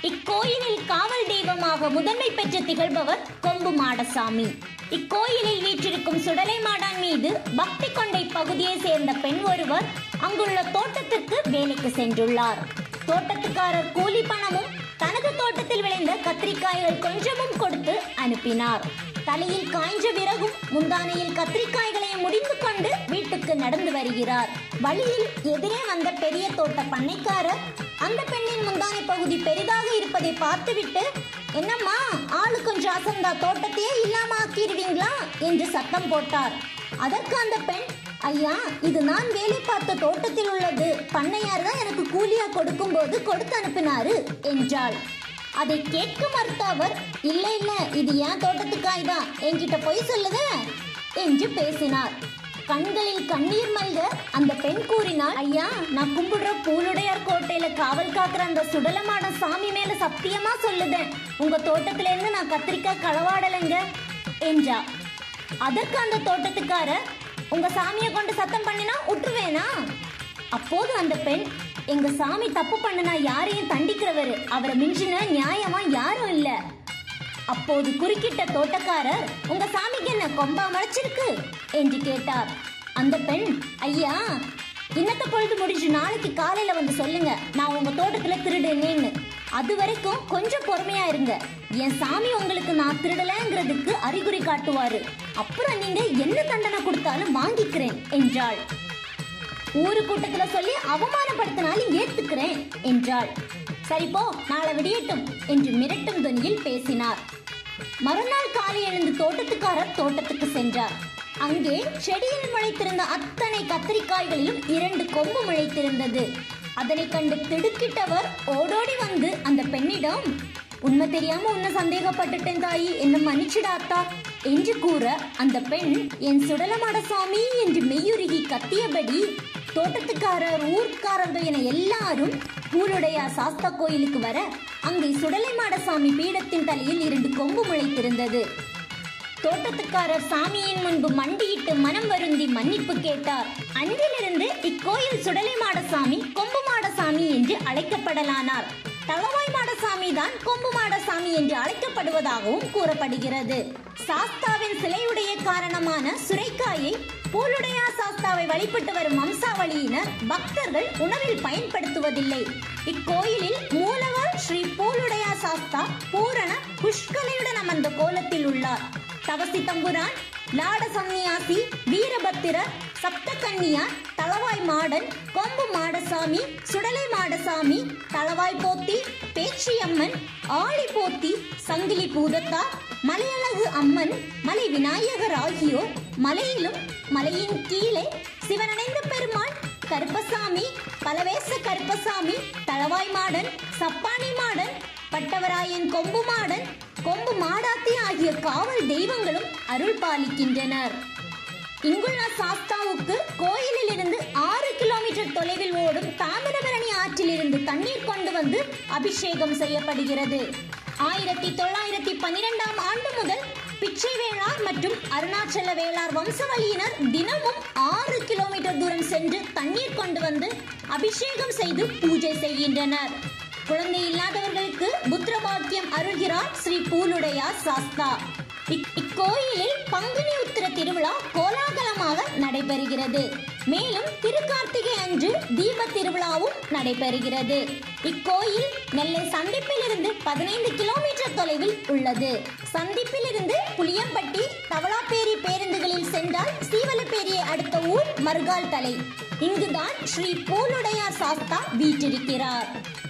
இக்கோயிலில் காவல் தெய்வமாக முதன்மை பெற்று திகழ்பவர் கொம்பு மாடசாமி இக்கோயிலில் வீற்றிருக்கும் சுடலை மாடான் மீது பக்தி கொண்ட இப்பகுதியை சேர்ந்த பெண் ஒருவர் அங்குள்ள தோட்டத்திற்கு வேலைக்கு சென்றுள்ளார் தோட்டத்துக்காரர் கூலி பணமும் தனது தோட்டத்தில் விளைந்த கத்திரிக்காய்கள் கொஞ்சமும் கொடுத்து அனுப்பினார் தலையில் காய்ஞ்ச விறகும் முந்தானையில் கத்திரிக்காய்களையும் முடிந்து கொண்டு வீட்டுக்கு நடந்து வருகிறார் வழியில் எதிரே வந்த பெரிய தோட்ட பண்ணைக்காரர் அந்த பெண்ணின் முந்தானை பகுதி பெரிதாக இருப்பதை பார்த்துவிட்டு என்னம்மா ஆளு கொஞ்சம் அசந்தா தோட்டத்தையே இல்லாம ஆக்கிடுவீங்களா என்று சத்தம் போட்டார் அதற்கு அந்த பெண் ஐயா இது நான் வேலை பார்த்த தோட்டத்தில் உள்ளது பண்ணையார் தான் எனக்கு கூலியா கொடுக்கும்போது கொடுத்து அனுப்பினாரு என்றாள் அதை கேட்க மறுத்த அவர் இல்ல இல்ல இது ஏன் தோட்டத்துக்காய் தான் என்கிட்ட பொய் சொல்லுத என்று பேசினார் கண்களில் கண்ணீர் மல்க அந்த பெண் கூறினாள் ஐயா நான் கும்பிடுற பூலுடையார் கோட்டையில காவல் காக்குற அந்த சுடலமாட சாமி மேல சத்தியமா சொல்லுதேன் உங்க தோட்டத்துல இருந்து நான் கத்திரிக்காய் களவாடலைங்க என்றா அதற்கு அந்த தோட்டத்துக்காரர் உங்க சாமியை கொண்டு சத்தம் பண்ணினா விட்டுருவேனா அப்போது அந்த பெண் எங்க சாமி தப்பு பண்ணுனா யாரையும் தண்டிக்கிறவரு அவரை மிஞ்சின நியாயமா யாரும் இல்ல அப்போது குறுக்கிட்ட தோட்டக்காரர் உங்க சாமிக்கு என்ன கொம்பா முளைச்சிருக்கு என்று கேட்டார் அந்த பெண் ஐயா இன்னத்த பொழுது முடிஞ்சு நாளைக்கு காலையில வந்து சொல்லுங்க நான் உங்க தோட்டத்துல திருடுனேன்னு அது வரைக்கும் கொஞ்சம் பொறுமையா இருங்க என் சாமி உங்களுக்கு நான் திருடலங்கிறதுக்கு அறிகுறி காட்டுவாரு அப்புறம் நீங்க என்ன தண்டனை கொடுத்தாலும் வாங்கிக்கிறேன் என்றாள் ஊரு கூட்டத்துல சொல்லி அவமானப்படுத்தினாலும் ஏத்துக்கிறேன் என்றாள் சரி போ நாளை விடியட்டும் என்று மிரட்டும் துணியில் பேசினார் மறுநாள் காலை எழுந்து தோட்டத்துக்காரர் தோட்டத்துக்கு சென்றார் அங்கே செடியில் முளைத்திருந்த அத்தனை கத்திரிக்காய்களிலும் இரண்டு கொம்பு முளைத்திருந்தது அதனை கண்டு திடுக்கிட்டவர் ஓடோடி வந்து அந்த பெண்ணிடம் உண்மை தெரியாம உன்னை சந்தேகப்பட்டுட்டேன் தாயி என்ன மன்னிச்சிடாத்தா என்று கூற அந்த பெண் என் சுடலமாட சாமி என்று மெய்யுருகி கத்தியபடி தோட்டத்துக்காரர் ஊர்க்காரர்கள் என எல்லாரும் பூலுடைய சாஸ்தா கோயிலுக்கு வர அங்கே சுடலைமாட சாமி பீடத்தின் தலையில் இரண்டு கொம்பு முளைத்திருந்தது தோட்டத்துக்காரர் சாமியின் முன்பு மண்டியிட்டு மனம் வருந்தி மன்னிப்பு கேட்டார் அன்றிலிருந்து இக்கோயில் சுடலை மாடசாமி கொம்பு மாடசாமி என்று அழைக்கப்படலானார் தளவாய் மாடசாமி தான் கொம்பு மாடசாமி என்று அழைக்கப்படுவதாகவும் கூறப்படுகிறது சாஸ்தாவின் சிலையுடைய காரணமான சுரைக்காயை பூலுடையா சாஸ்தாவை வழிபட்டு வரும் வம்சாவளியினர் பக்தர்கள் உணவில் பயன்படுத்துவதில்லை இக்கோயிலில் மூலவர் ஸ்ரீ பூலுடையா சாஸ்தா பூரண புஷ்கலையுடன் அமர்ந்த கோலத்தில் உள்ளார் தவசி தம்புரான் லாட சன்னியாசி வீரபத்திரர் சப்தகன்னியார் தளவாய் மாடன் கொம்பு மாடசாமி சுடலை மாடசாமி தளவாய் போத்தி பேச்சியம்மன் ஆழி போத்தி சங்கிலி பூதத்தா மலையழகு அம்மன் மலை விநாயகர் ஆகியோர் மலையிலும் மலையின் கீழே சிவனடைந்த பெருமாள் கருப்பசாமி பலவேச கருப்பசாமி தளவாய் மாடன் சப்பானி மாடன் பட்டவராயன் கொம்பு மாடன் கொம்பு மாடாத்தி ஆகிய காவல் தெய்வங்களும் அருள் பாலிக்கின்றனர் இங்குள்ள சாஸ்தாவுக்கு கோயிலில் இருந்து ஆறு கிலோமீட்டர் தொலைவில் ஓடும் தாமிரபரணி ஆற்றிலிருந்து தண்ணீர் கொண்டு வந்து அபிஷேகம் செய்யப்படுகிறது ஆயிரத்தி தொள்ளாயிரத்தி பன்னிரெண்டாம் ஆண்டு முதல் பிச்சை வேளார் மற்றும் அருணாச்சல வேளார் வம்சவழியினர் தினமும் ஆறு கிலோமீட்டர் தூரம் சென்று தண்ணீர் கொண்டு வந்து அபிஷேகம் செய்து பூஜை செய்கின்றனர் குழந்தை இல்லாதவர்களுக்கு புத்திர பாக்கியம் அருள்கிறார் ஸ்ரீ பூலுடையார் சாஸ்தா இக்- இக்கோயிலில் பங்குனி உத்திர திருவிழா கோலாகலமாக நடைபெறுகிறது மேலும் திருக்கார்த்திகை அன்று தீப திருவிழாவும் நடைபெறுகிறது இக்கோயில் நெல்லை சந்திப்பிலிருந்து பதினைந்து கிலோமீட்டர் தொலைவில் உள்ளது சந்திப்பிலிருந்து புளியம்பட்டி தவளாப்பேரி பேருந்துகளில் சென்றால் சீவலப்பேரியை அடுத்த ஊர் மர்கால் தலை இங்குதான் ஸ்ரீ பூலுடையார் சாஸ்தா வீற்றிருக்கிறார்